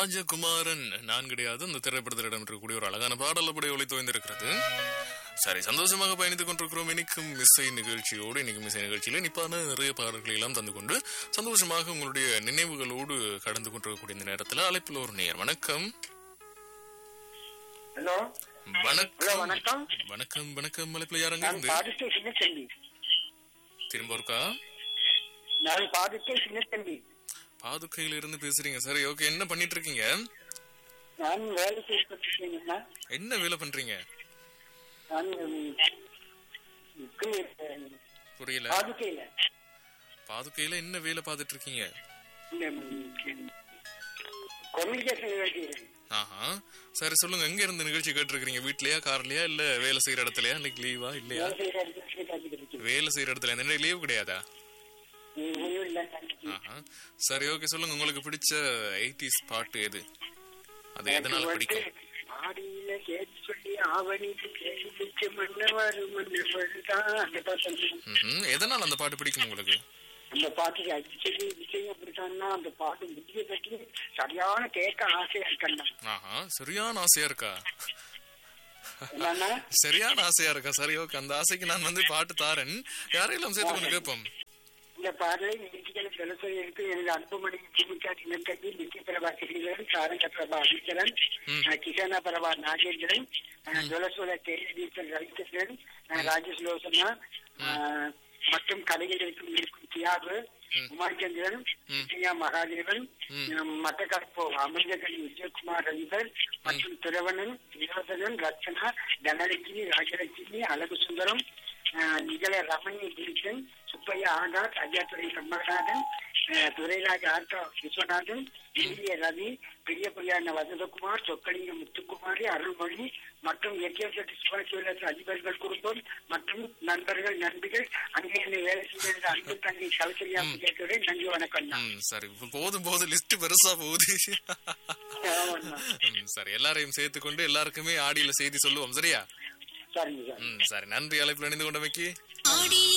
ராஜகுமாரன் நான் கிடையாது இந்த திரைப்படத்தில் இடம்பெறக்கூடிய ஒரு அழகான பாடல் அப்படி ஒளித்து வந்திருக்கிறது சரி சந்தோஷமாக பயணித்துக் கொண்டிருக்கிறோம் இன்னைக்கும் இசை நிகழ்ச்சியோடு இன்னைக்கும் இசை நிகழ்ச்சியில நிப்பான நிறைய பாடல்களை எல்லாம் தந்து கொண்டு சந்தோஷமாக உங்களுடைய நினைவுகளோடு கடந்து கொண்டிருக்கக்கூடிய இந்த நேரத்தில் அழைப்பில் ஒரு நேர் வணக்கம் ஹலோ ஹலோ வணக்கம் வணக்கம் வணக்கம் வணக்கம் அழைப்பில் யாரங்க நான் இருந்து பாதித்த சின்னத்தம்பி திரும்ப இருக்கா நான் பாதித்த சின்னத்தம்பி பாதுகையில இருந்து பேசுறீங்க சரி ஓகே என்ன பண்ணிட்டு இருக்கீங்க நான் வேலை செய்யப்பட்டிருக்கேங்கன்னா என்ன வேலை பண்றீங்க நான் ம், கு- புரியல பாதுகையில பாதுகையில என்ன வேலை பார்த்துட்டு இருக்கீங்க இந்த கம்யூனிகேஷன் வேலைக்கிறேன் ஆஹா சரி சொல்லுங்க எங்க இருந்து நிகழ்ச்சி கேட்டிருக்கீங்க வீட்லயா கார்லயா இல்ல வேலை செய்யற இடத்துலயா இன்னைக்கு லீவா இல்லையா வேலை செய்யற இடத்துல காத்துக்கிட்டு இருக்கேன் வேலை செய்யற இடத்துல என்ன லீவ் கிடையாதா ம், ஒண்ணும் இல்ல நினைக்கிறேன். ஆஹா சரி ஓகே சொல்லுங்க உங்களுக்கு பிடிச்ச எயிட்டிஸ் பாட்டு எது அது எதனால எனக்கு பிடிக்கும் வந்து ஆடியில கேட்டு சொல்லி ஆவணிக்கு கேள்வி வச்சு மன்னவாறு மன்னவாறுதான் அந்த பாட்டு ம்ஹும். எதனால அந்த பாட்டு பிடிக்கும் உங்களுக்கு அந்த பாட்டுக்கு அடிச்சது விஷயம் அப்படித்தான்னா அந்த பாட்டு முடிய பற்றி சரியான கேட்க ஆசையா இருக்கண்ணா ஆஹா சரியான ஆசையா இருக்கா என்னன்னா சரியான ஆசையா இருக்கா சரி ஓகே அந்த ஆசைக்கு நான் வந்து பாட்டு தாரேன் யாரையெல்லாம் சேர்த்து கொண்டு கேட்போம் இந்த பாடலை நிகழ்ச்சிகளை தினசரி எடுத்து எனது அன்புமணி பூமிகா தினக்கட்டி நித்திய பிரபா கிரிதரன் சாரங்க பிரபா அமிச்சரன் கிஷானா பிரபா நாகேந்திரன் அஹ், ஜொலசோல தேஜீசன் ரவிகிருஷ்ணன் அஹ், ராஜேஷ் லோசனா அஹ், மற்றும் கலையில் இருக்கும் இருக்கும் தியாகு உமாச்சந்திரன் விஜயா மகாதேவன் அஹ், மட்டக்களப்பு அமிர்தகன் விஜயகுமார் ரவிதர் மற்றும் திரவணன் வினோதனன் ரச்சனா தனலட்சுமி ராஜலட்சுமி அழகு சுந்தரம் அஹ், நிகழ ரமணி கிருஷ்ணன் சுப்பையா ஆகாஷ் ஐயாத்துறை கமல்நாதன் அஹ், துரைராஜ் ஆட்டோ விஸ்வநாதன் இந்திய ரவி பெரிய பொய்யான வசந்தகுமார் சொக்கலிங்க முத்துக்குமாரி அருள்மொழி மற்றும் எக்கேசட்டி சுபாஷ் அதிபர்கள் குடும்பம் மற்றும் நண்பர்கள் நண்பிகள் அங்கே என்னை வேலை செய்த அன்பு தங்கை கவிசரியா கேட்கிறேன் நன்றி வணக்கம் தான் ம் சரி இப்ப போதும் போதும் லிஸ்ட் பெருசா போகுது ஆமாண்ணா. ம், சரி எல்லாரையும் சேர்த்து கொண்டு எல்லாருக்குமே ஆடியில செய்தி சொல்லுவோம் சரியா சரிங்க சார் ம் சரி நன்றி அழைப்பில் இணைந்து கொண்டமைக்கு ஆடி